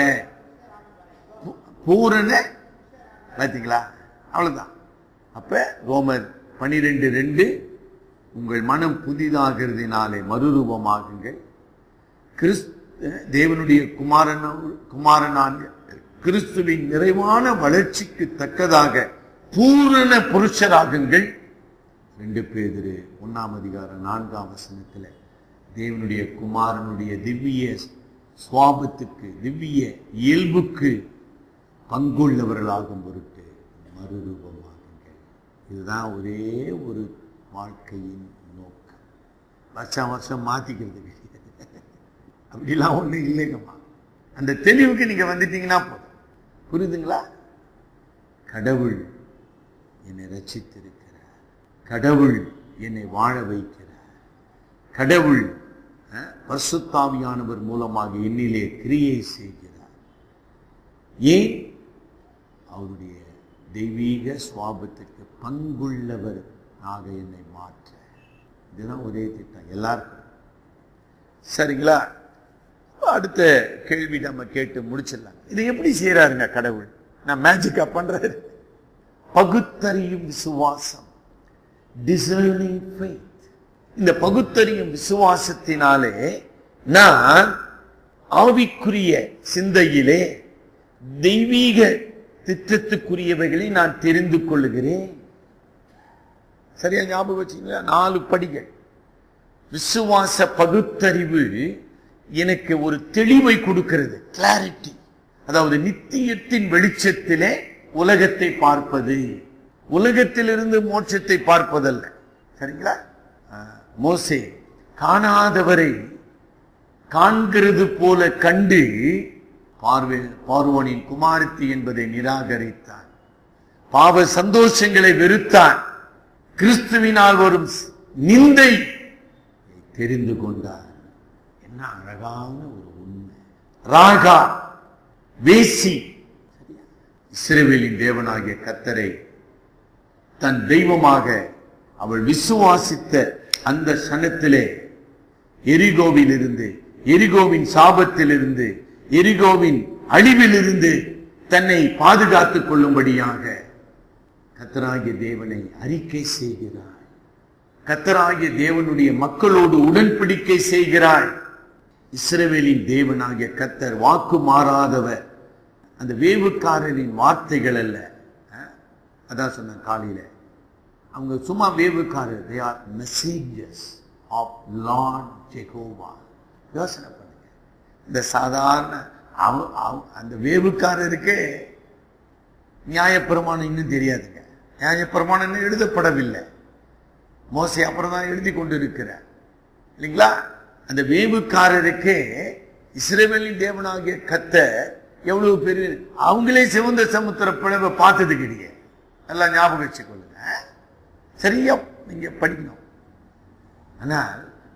பூ- பூரண பார்த்தீங்களா அவ்வளவுதான் அப்ப ரோமர் பனிரெண்டு ரெண்டு உங்கள் மனம் புதிதாகிறதினாலே மறுரூபமாகுங்கள் கிறிஸ்து தேவனுடைய குமாரன குமாரனான கிறிஸ்துவின் நிறைவான வளர்ச்சிக்கு தக்கதாக பூரண புருஷராகுங்கள் ரெண்டு பேதிரு ஒன்னாம் அதிகாரம் நான்காம் வசனத்துல தேவனுடைய குமாரனுடைய திவ்ய சுவாபத்துக்கு திவ்ய இயல்புக்கு பங்குள்ளவர்களாகும் பொருட்டு மறுரூபமாகுங்கள் இதுதான் ஒரே ஒரு வாழ்க்கையின் நோக்கம் வருஷம் வருஷம் மாத்திக்கிறது கிடையாது அப்படிலாம் ஒண்ணும் இல்லைங்கம்மா அந்த தெளிவுக்கு நீங்க வந்துட்டீங்கன்னா போதும் புரியுதுங்களா கடவுள் என்னை ரட்சித்திருக்கிறார் கடவுள் என்னை வாழ வைக்கிறார் கடவுள் அஹ், பரிசுத்தாவியானவர் மூலமாக என்னிலே கிரியை செய்கிறார் ஏன் அவருடைய தெய்வீக சுவாபத்திற்கு பங்குள்ளவர் ஆக என்னை மாற்ற இதுதான் ஒரே திட்டம் எல்லாருக்கும் சரிங்களா அடுத்த கேள்வி நம்ம கேட்டு முடிச்சிடலாம் இது எப்படி செய்யறாருங்க கடவுள் நான் மேஜிக்கா பண்றாரு பகுத்தறியும் விசுவாசம் டிசர்னிங் ஃபெய்த் இந்த பகுத்தறியும் விசுவாசத்தினாலே நான் ஆவிக்குரிய சிந்தையிலே தெய்வீக திட்டத்துக்குரியவைகளை நான் தெரிந்து கொள்ளுகிறேன் சரியா ஞாபகம் வச்சீங்களா நாலு படிகள் விசுவாச பகுத்தறிவு எனக்கு ஒரு தெளிவை கொடுக்கிறது கிளாரிட்டி அதாவது நித்தியத்தின் வெளிச்சத்திலே உலகத்தை பார்ப்பது உலகத்திலிருந்து மோட்சத்தை பார்ப்பதல்ல சரிங்களா ஆ, மோசே காணாதவரை காண்கிறது போல கண்டு பார்வை பார்வோனின் குமாரத்தி என்பதை நிராகரித்தான் பாவ சந்தோஷங்களை வெறுத்தான் கிறிஸ்துவினால் வரும் நிந்தை தெரிந்து கொண்டார் என்ன அழகான ஒரு உண்மை ராகா வேசி இஸ்ரவேலின் தேவனாகிய கத்தரை தன் தெய்வமாக அவள் விசுவாசித்த அந்த சனத்திலே எரிகோவிலிருந்து எரிகோவின் சாபத்திலிருந்து எரிகோவின் அழிவிலிருந்து தன்னை பாதுகாத்துக் கொள்ளும்படியாக கத்தராகிய தேவனை அறிக்கை செய்கிறாள் கத்தராகிய தேவனுடைய மக்களோடு உடன்படிக்கை செய்கிறாள் இஸ்ரவேலின் தேவனாகிய கத்தர் வாக்கு மாறாதவர் அந்த வேவுக்காரரின் வார்த்தைகள் அல்ல அஹ், அதான் சொன்ன காலையில அவங்க சும்மா வேவுக்காரர் they are messengers of lord Jehovah யோசனை பண்ணுங்க இந்த சாதாரண அவ- அவ- அந்த வேவுக்காரருக்கே நியாயப்பிரமாணம் இன்னும் தெரியாதுங்க நியாயப்பிரமாணம் இன்னும் எழுதப்படவில்லை மோசை அப்புறம் தான் எழுதி கொண்டு இருக்கிறார் இல்லைங்களா அந்த வேவுக்காரருக்கே இஸ்ரேவேலின் தேவனாகிய கத்த எவ்வளவு பெரிய அவங்களே சிவந்த சமுத்திர பிளவை பார்த்தது கிடையாது எல்லாம் ஞாபகம் வச்சுக்கொள்ளுங்க சரியா நீங்க படிக்கணும் ஆனால்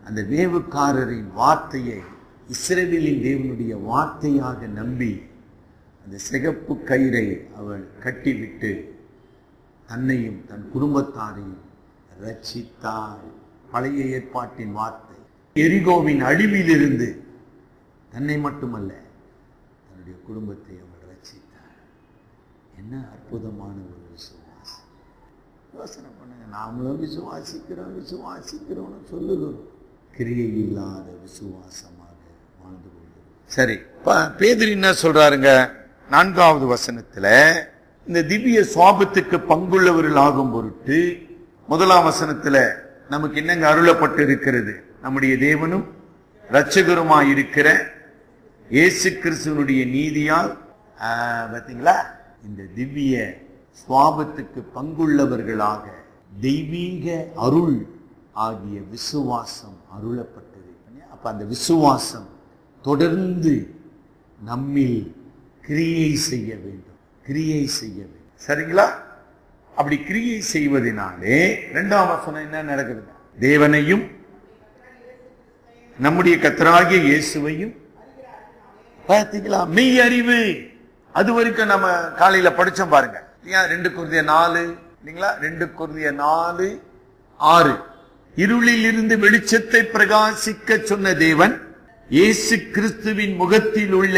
அந்த வேவுக்காரரின் வார்த்தையை இஸ்ரவேலின் தேவனுடைய வார்த்தையாக நம்பி அந்த சிகப்பு கயிறை அவள் கட்டிவிட்டு தன்னையும் தன் குடும்பத்தாரையும் ரட்சித்தாள் பழைய ஏற்பாட்டின் வார்த்தை எரிகோவின் அழிவிலிருந்து தன்னை மட்டுமல்ல தன்னுடைய குடும்பத்தை அவள் ரட்சித்தாள் என்ன அற்புதமான ஒரு விசுவாசம் யோசனை பண்ணுங்க நாமளும் விசுவாசிக்கிறோம் விசுவாசிக்கிறோம்னு சொல்லுகிறோம் கிரியை இல்லாத விசுவாசமாக வாழ்ந்து கொள்கிறோம் சரி ப- பேதுரு என்ன சொல்றாருங்க நான்காவது வசனத்துல இந்த திவ்ய சுவாபத்துக்கு பங்குள்ளவர்கள் ஆகும் பொருட்டு முதலாம் வசனத்துல நமக்கு என்னங்க அருளப்பட்டு இருக்கிறது நம்முடைய தேவனும் இரட்சகருமாய் இருக்கிற இயேசு கிறிஸ்துவனுடைய நீதியால் ஆ, பாத்தீங்களா இந்த திவ்ய சுவாபத்துக்கு பங்குள்ளவர்களாக தெய்வீக அருள் ஆகிய விசுவாசம் அருளப்பட்டது அப்ப அந்த விசுவாசம் தொடர்ந்து நம்மில் கிரியை செய்ய வேண்டும் கிரியை செய்ய வேண்டும் சரிங்களா அப்படி கிரியை செய்வதனாலே இரண்டாம் வசனம் என்ன நடக்குது தேவனையும் நம்முடைய கத்தராகிய இயேசுவையும் பார்த்தீங்களா மெய் அறிவு அது வரைக்கும் நம்ம காலையில படிச்சோம் பாருங்க ஏன் ரெண்டு குருதிய நாலு இல்லைங்களா ரெண்டு குருதிய நாலு ஆறு இருளில் இருந்து வெளிச்சத்தை பிரகாசிக்க சொன்ன தேவன் இயேசு கிறிஸ்துவின் முகத்தில் உள்ள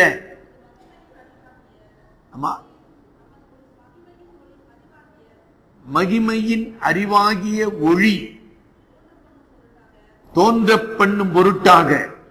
ஆமா மகிமையின் அறிவாகிய ஒளி தோன்ற பண்ணும் பொருட்டாக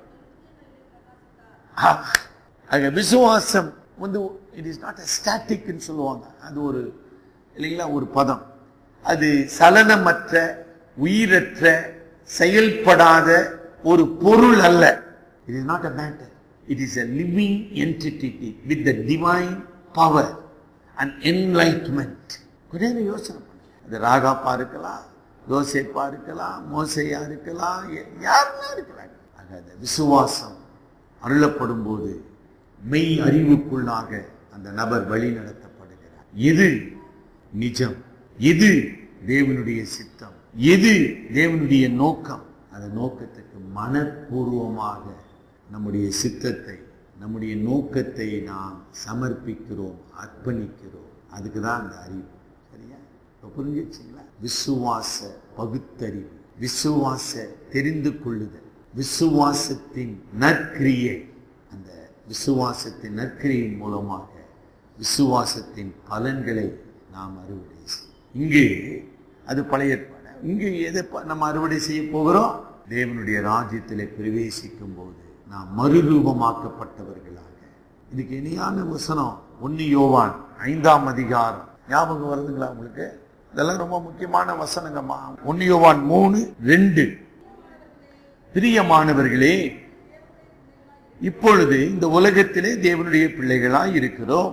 ஆக விசுவாசம் வந்து இட் இஸ் நாட் ஸ்டாட்டிக்னு சொல்லுவாங்க அது ஒரு இல்லைங்களா ஒரு பதம் அது சலனமற்ற உயிரற்ற செயல்படாத ஒரு பொருள் அல்ல it is not a matter it is a living entity with the divine power and enlightenment கொஞ்ச நேரம் யோசனை பண்ணுங்க அது ராகாப்பா இருக்கலாம் யோசேப்பா இருக்கலாம் மோசையா இருக்கலாம் யா- யாருன்னா இருக்கலாம் ஆக அந்த விசுவாசம் அருளப்படும் போது மெய் அறிவுக்குள்ளாக அந்த நபர் வழி நடத்தப்படுகிறார் எது நிஜம் எது தேவனுடைய சித்தம் எது தேவனுடைய நோக்கம் அந்த நோக்கத்துக்கு மனப்பூர்வமாக நம்முடைய சித்தத்தை நம்முடைய நோக்கத்தை நாம் சமர்ப்பிக்கிறோம் அர்ப்பணிக்கிறோம் அதுக்கு தான் அந்த அறிவு சரியா இப்ப புரிஞ்சிச்சுங்களா விசுவாச பகுத்தறிவு விசுவாச தெரிந்து கொள்ளுதல் விசுவாசத்தின் நற்கிரியை அந்த விசுவாசத்தின் நற்கிரியின் மூலமாக விசுவாசத்தின் பலன்களை நாம் அறுவடை செய்யும் இங்கு அது பழைய ஏற்பாடு இங்கு எதை ப- நம்ம அறுவடை செய்ய போகிறோம் தேவனுடைய ராஜ்யத்திலே பிரவேசிக்கும் போது நாம் மறுரூபமாக்கப்பட்டவர்களாக இதுக்கு இணையான வசனம் ஒன்னு யோவான் ஐந்தாம் அதிகாரம் ஞாபகம் வருதுங்களா உங்களுக்கு இதெல்லாம் ரொம்ப முக்கியமான வசனங்கம்மா ஒன்னு யோவான் மூணு ரெண்டு பிரியமானவர்களே இப்பொழுது இந்த உலகத்திலே தேவனுடைய பிள்ளைகளாய் இருக்கிறோம்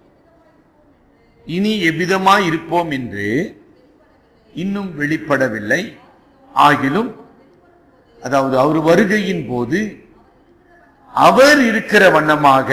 இனி எவ்விதமாய் இருப்போம் என்று இன்னும் வெளிப்படவில்லை ஆகிலும் அதாவது அவர் வருகையின் போது அவர் இருக்கிற வண்ணமாக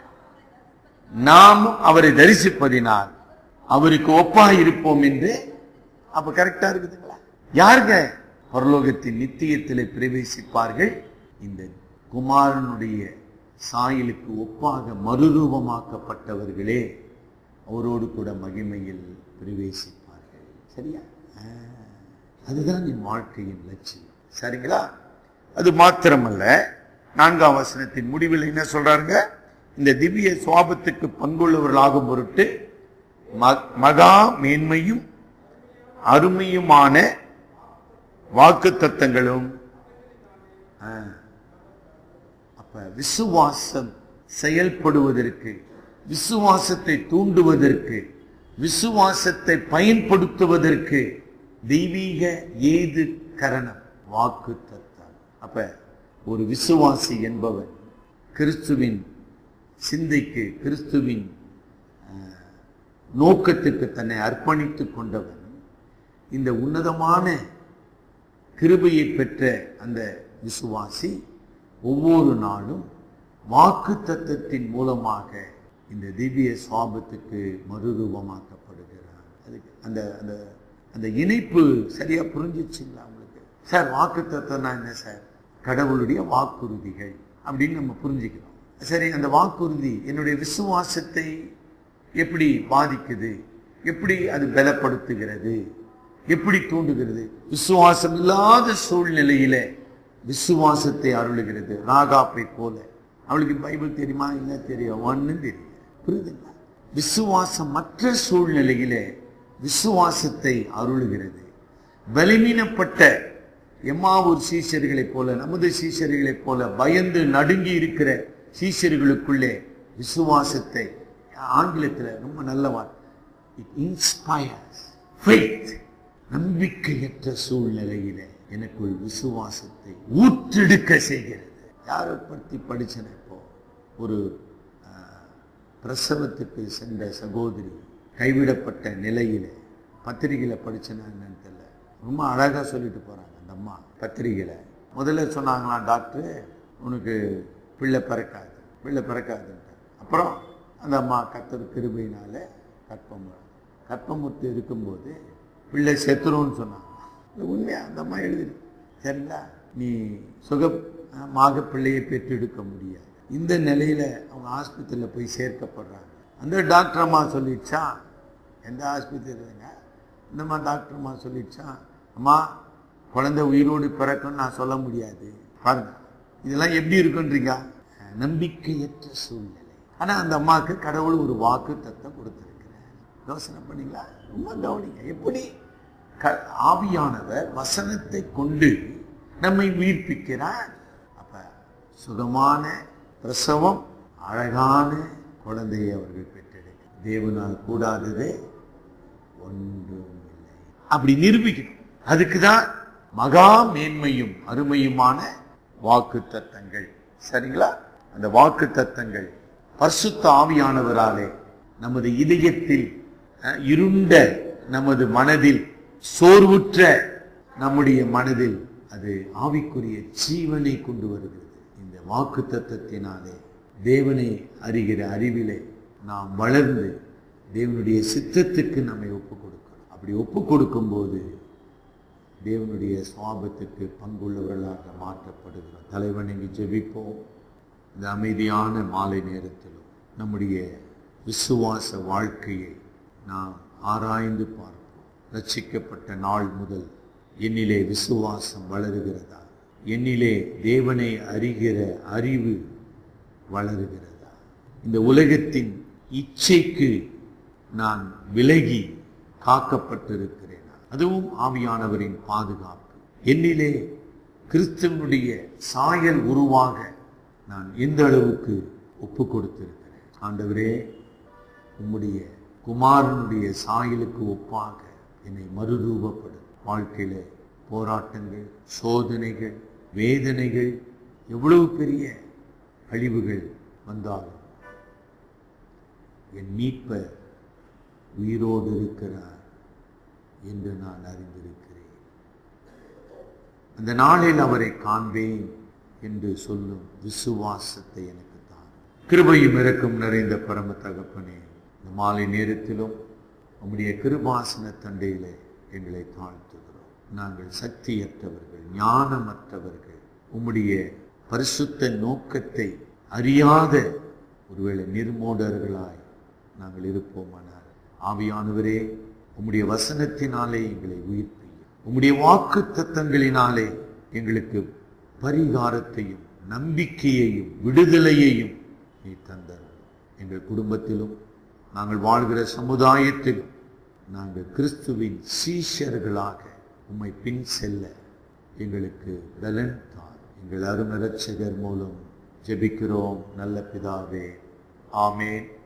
நாம் அவரை தரிசிப்பதினால் அவருக்கு ஒப்பாய் இருப்போம் என்று அப்ப கரெக்டா இருக்குதுங்களா யாருங்க பரலோகத்தின் நித்தியத்திலே பிரவேசிப்பார்கள் இந்த குமாரனுடைய சாயலுக்கு ஒப்பாக மறுரூபமாக்கப்பட்டவர்களே அவரோடு கூட மகிமையில் பிரவேசிப்பார்கள் சரியா ஆ, அதுதான் என் வாழ்க்கையின் லட்சியம் சரிங்களா அது மாத்திரமல்ல நான்காம் வசனத்தின் முடிவில் என்ன சொல்றாருங்க இந்த திவ்ய சுவாபத்துக்கு பங்குள்ளவர்களாகும் பொருட்டு ம- மகா மேன்மையும் அருமையுமான வாக்கு தத்தங்களும் அப்ப விசுவாசம் செயல்படுவதற்கு விசுவாசத்தை தூண்டுவதற்கு விசுவாசத்தை பயன்படுத்துவதற்கு தெய்வீக ஏது கரணம் வாக்கு தத்தம் அப்ப ஒரு விசுவாசி என்பவன் கிறிஸ்துவின் சிந்தைக்கு கிறிஸ்துவின் அஹ், நோக்கத்துக்கு தன்னை அர்ப்பணித்துக் கொண்டவன் இந்த உன்னதமான கிருபையை பெற்ற அந்த விசுவாசி ஒவ்வொரு நாளும் வாக்கு தத்தத்தின் மூலமாக இந்த திவ்ய சுவாபத்துக்கு மறுரூபமாக்கப்படுகிறார் அதுக்கு அந்த அந்த அந்த இணைப்பு சரியா புரிஞ்சிச்சுங்களா உங்களுக்கு சார் வாக்கு தத்தம்னா என்ன சார் கடவுளுடைய வாக்குறுதிகள் அப்படின்னு நம்ம புரிஞ்சுக்கிறோம் சரி அந்த வாக்குறுதி என்னுடைய விசுவாசத்தை எப்படி பாதிக்குது எப்படி அது பலப்படுத்துகிறது எப்படி தூண்டுகிறது விசுவாசம் இல்லாத சூழ்நிலையில விசுவாசத்தை அருளுகிறது ராகாப்பை போல அவளுக்கு பைபிள் தெரியுமா என்ன தெரியும் ஒன்னும் தெரியல புரியுதுங்களா விசுவாசம் மற்ற சூழ்நிலையிலே விசுவாசத்தை அருளுகிறது பலவீனப்பட்ட எம்மாவூர் சீஷர்களைப் போல நமது சீஷர்களைப் போல பயந்து நடுங்கி இருக்கிற சீஷர்களுக்குள்ளே விசுவாசத்தை ஆங்கிலத்தில் ரொம்ப நல்ல வார்த்தை இட் இன்ஸ்பயர்ஸ் ஃபெய்த் நம்பிக்கையற்ற சூழ்நிலையில எனக்குள் விசுவாசத்தை ஊற்றெடுக்க செய்கிறது யாரை பற்றி படிச்சன இப்போ ஒரு ஆஹ், பிரசவத்துக்கு சென்ற சகோதரி கைவிடப்பட்ட நிலையில பத்திரிகையில படிச்சனா என்னன்னு தெரியல ரொம்ப அழகா சொல்லிட்டு போறாங்க அந்த அம்மா பத்திரிகையில முதல்ல சொன்னாங்களாம் டாக்டர் உனக்கு பிள்ளை பிறக்காது பிள்ளை பிறக்காதுன்ட்டு அப்புறம் அந்த அம்மா கத்தர் கிருபையினால கற்பம் கற்பமுற்று இருக்கும்போது பிள்ளை செத்துரும்னு சொன்னாங்க இது உண்மையா அந்த அம்மா எழுதிரு சரிங்களா நீ சுகமாக பிள்ளையை பெற்றெடுக்க முடியாது இந்த நிலையில அவங்க ஆஸ்பத்திரியில் போய் சேர்க்கப்படுறாங்க அந்த டாக்டர் அம்மா சொல்லிடுச்சா எந்த ஆஸ்பத்திரிங்க இந்தம்மா டாக்டர் அம்மா சொல்லிடுச்சா அம்மா குழந்தை உயிரோடு பிறக்கும்னு நான் சொல்ல முடியாது பாருங்க இதெல்லாம் எப்படி இருக்குன்றீங்க நம்பிக்கையற்ற சூழ்நிலை ஆனா அந்த அம்மாவுக்கு கடவுள் ஒரு வாக்கு தத்தம் கொடுத்திருக்கிறார் யோசனை பண்ணீங்களா ரொம்ப கவனிங்க எப்படி க- ஆவியானவர் வசனத்தை கொண்டு நம்மை உயிர்ப்பிக்கிறார் அப்ப சுகமான பிரசவம் அழகான குழந்தையை அவர்கள் பெற்றெடுக்க தேவனால் கூடாதது ஒன்றும் இல்லை அப்படி நிரூபிக்கணும் அதுக்குதான் மகா மேன்மையும் அருமையுமான வாக்கு தத்தங்கள் சரிங்களா அந்த வாக்கு தத்தங்கள் பரிசுத்த ஆவியானவராலே நமது இதயத்தில் அஹ், இருண்ட நமது மனதில் சோர்வுற்ற நம்முடைய மனதில் அது ஆவிக்குரிய ஜீவனை கொண்டு வருகிறது இந்த வாக்கு தத்தத்தினாலே தேவனை அறிகிற அறிவிலே நாம் வளர்ந்து தேவனுடைய சித்தத்துக்கு நம்மை ஒப்பு கொடுக்கணும் அப்படி ஒப்பு கொடுக்கும்போது தேவனுடைய சுவாபத்துக்கு பங்குள்ளவர்களாக மாற்றப்படுகிறோம் தலைவணங்கி ஜெபிப்போம் இந்த அமைதியான மாலை நேரத்திலும் நம்முடைய விசுவாச வாழ்க்கையை நாம் ஆராய்ந்து பார்ப்போம் ரட்சிக்கப்பட்ட நாள் முதல் என்னிலே விசுவாசம் வளருகிறதா என்னிலே தேவனை அறிகிற அறிவு வளருகிறதா இந்த உலகத்தின் இச்சைக்கு நான் விலகி காக்கப்பட்டிருக்கிறேனா அதுவும் ஆவியானவரின் பாதுகாப்பு என்னிலே கிறிஸ்துவனுடைய சாயல் உருவாக நான் எந்த அளவுக்கு ஒப்பு கொடுத்திருக்கிறேன் ஆண்டவரே உம்முடைய குமாரனுடைய சாயலுக்கு ஒப்பாக என்னை மறுரூபப்படும் வாழ்க்கையில போராட்டங்கள் சோதனைகள் வேதனைகள் எவ்வளவு பெரிய அழிவுகள் வந்தாலும் என் மீட்பர் உயிரோடு இருக்கிறார் என்று நான் அறிந்திருக்கிறேன் அந்த நாளில் அவரை காண்பேன் என்று சொல்லும் விசுவாசத்தை எனக்கு தான் கிருபையும் இறக்கும் நிறைந்த பரம தகப்பனே இந்த மாலை நேரத்திலும் உம்முடைய கிருபாசன தண்டையிலே எங்களை தாழ்த்துகிறோம் நாங்கள் சக்தியற்றவர்கள் ஞானமற்றவர்கள் உம்முடைய பரிசுத்த நோக்கத்தை அறியாத ஒருவேளை நிர்மோடர்களாய் நாங்கள் இருப்போமானால் ஆவியானவரே உம்முடைய வசனத்தினாலே எங்களை உயிர்ப்பியும் உம்முடைய வாக்கு தத்தங்களினாலே எங்களுக்கு பரிகாரத்தையும் நம்பிக்கையையும் விடுதலையையும் நீ தந்தரும் எங்கள் குடும்பத்திலும் நாங்கள் வாழ்கிற சமுதாயத்திலும் நாங்கள் கிறிஸ்துவின் சீஷர்களாக உம்மை பின் செல்ல எங்களுக்கு பலன் தார் எங்கள் அருமரட்சகர் மூலம் ஜெபிக்கிறோம் நல்ல பிதாவே ஆமென்